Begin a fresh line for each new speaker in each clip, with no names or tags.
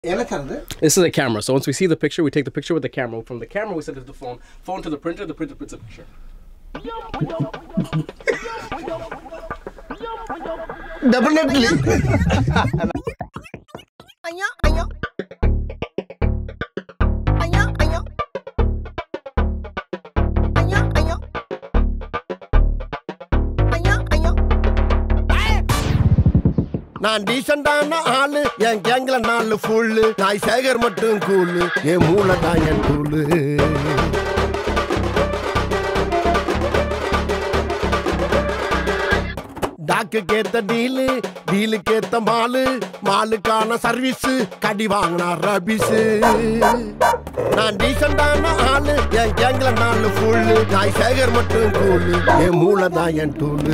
என்ன சார் இது
This is a camera. So once we see the picture, we take the picture with the camera. From the camera, we send it to the phone. Phone to the printer. The printer prints a picture.
Definitely
ஐயா ஐயா ஐயா ஐயா ஐயா ஐயா ஐயா ஐயா
நான் டீசெண்டான ஆளு என் கேங்ல நாலு ஃபுல்லு நாய் சேகர் மட்டும் கூலு என் மூளை தான் என் டூலு டாக்குக்கு ஏத்த டீலு டீலுக்கு ஏத்த மாலு மாலுக்கான சர்வீஸ் கடி வாங்கினா ரபிஸ் நான் டீசெண்டான ஆளு என் கேங்ல நாலு ஃபுல்லு நாய் சேகர் மட்டும் கூலு என் மூளை தான் என் டூலு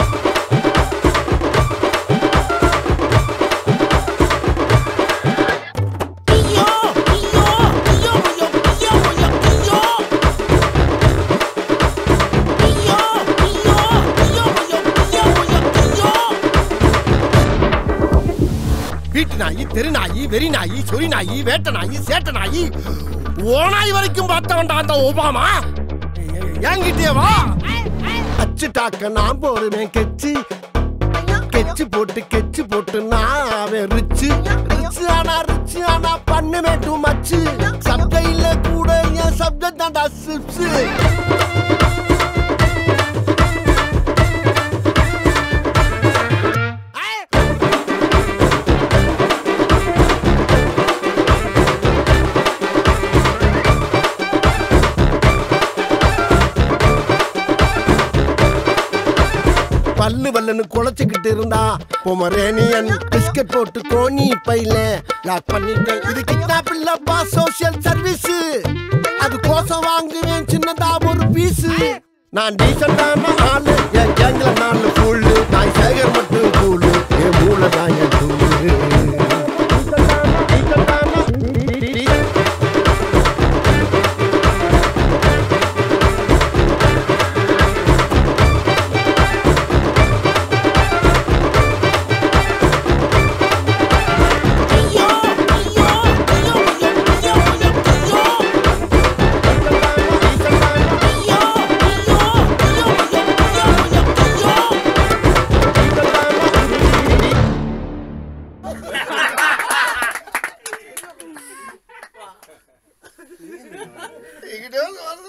வீட்டு நாயி தெரு நாயி வெறி நாயி சொறி நாயி வேட்ட நாயி சேட்ட நாயி ஓனாய் வரைக்கும் பார்த்தவன்டா அந்த ஒபாமா என்கிட்டயே வா அச்சு டாக்க நான் போடுவேன் கெச்சு கெச்சு போட்டு கெச்சு போட்டு நான் அவன் ரிச்சு ரிச்சு ஆனா ரிச்சு ஆனா பண்ணுவேன் டூ மச்சு சப்டையில கூட என் சப்ஜெக்ட் தான்டா சிப்ஸ் பல்லு வல்லுன்னு குலைச்சுக்கிட்டு இருந்தா பொமரேனியன் பிஸ்கட் போட்டு கோணி பையில லாக் பண்ணிட்டேன் இது கிட்னாப் இல்லப்பா சோஷியல் சர்வீஸ் அது கோசம் வாங்குவேன் சின்னதா ஒரு பீஸ் நான் டீசெண்டான ஆளு என் கேங்ல நாலு ஃபுல்லு நான் சேகர் மட்டும் கூலு என் மூளை தான் என் டூலு என்கிட்ட வந்து